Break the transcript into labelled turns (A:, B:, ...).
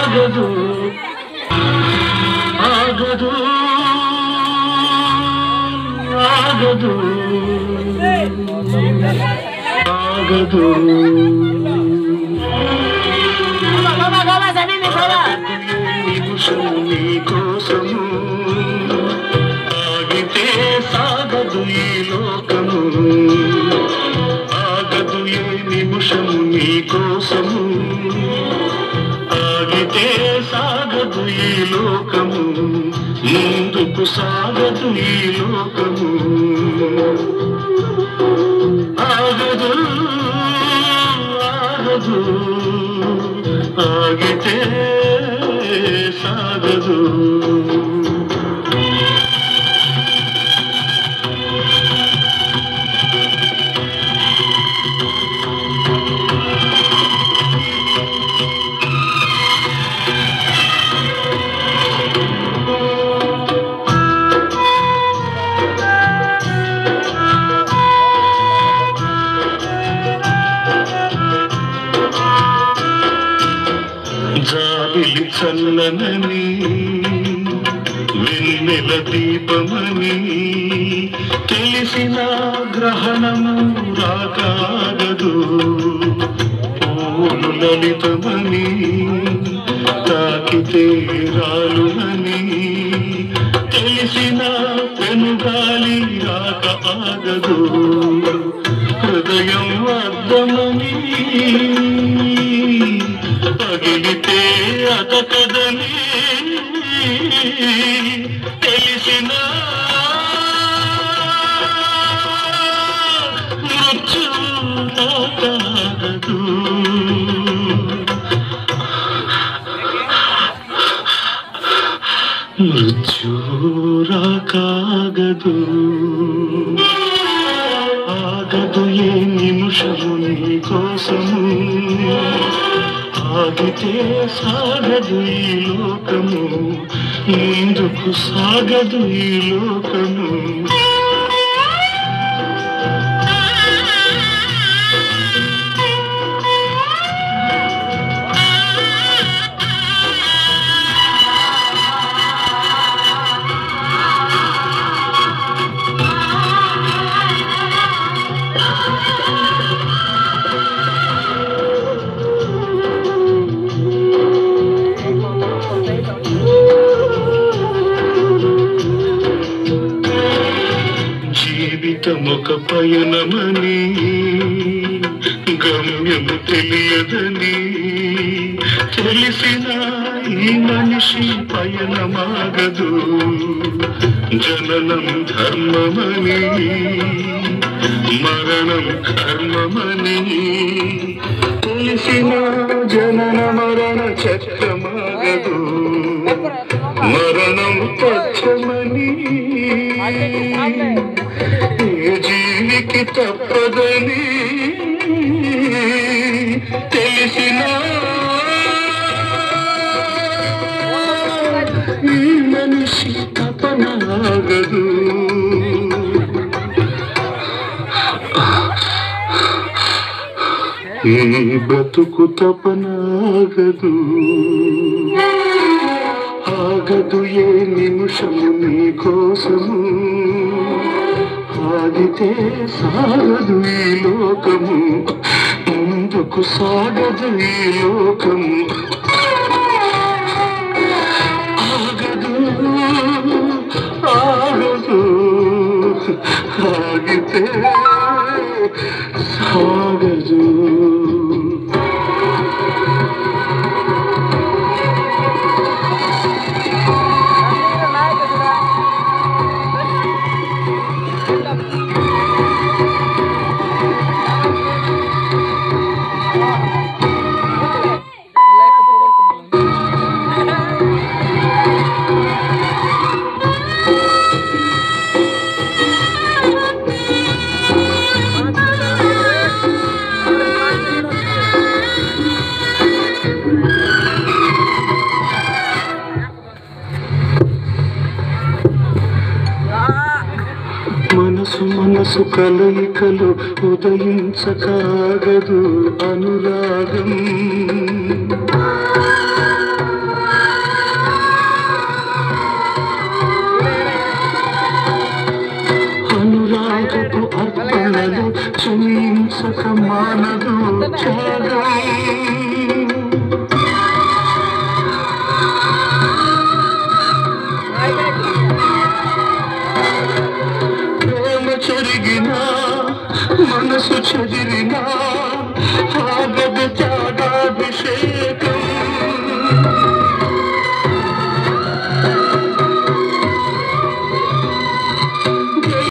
A: ఆగదు ఆగదు ఆగదు ఆగదు నిమిషం నీ కోసము ఆగితే సాగదు ఈ లోకము ఆగదు ఏ నిమిషము నీ కోసము ఆగితే సాగదు ఈ లోకము ముందుకు సాగదు ఈ లోకము ఆగదు ఆగదు ఆగితే సాగదు జాబిలి చల్లనని వెన్నెల దీపమని తెలిసిన గ్రహణము రాకాగదు పూలు లలితమని తాకితే రాలునని తెలిసిన పెనుగాలి రాక ఆగదు హృదయం అర్థమని పగిలితే అతకదని తెలిసిన మృత్యు కాగదు మృత్యు రాకాగదు ఆగదు ఏ నిమిషము నీ కోసము ఆగితే సాగదు ఈ లోకము ముందుకు సాగదు ఈ లోకము జీవితం ఒక పయనమని గమ్యము తెలియదని తెలిసిన ఈ మనిషి పయనమాగదు జననం ధర్మమని మరణం కర్మమని తెలిసిన జనన మరణ చక్రమాగదు మరణం పచ్చమని ఏ జీవికి తప్పదని తెలిసిన ఈ మనిషి తపనాగదు ఈ బ్రతుకు తపనాగదు ఆగదు ఏ నిమిషము నీ కోసము ఆగితే సాగదు ఈ లోకము ముందుకు సాగదు ఈ లోకము ఆగదు ఆగదు ఆగితే సాగదు మనసు మనసు కలయికలు ఉదయించకాగదు అనురాగం లోకపు అర్పణలు చలించక మానదు త్యాగం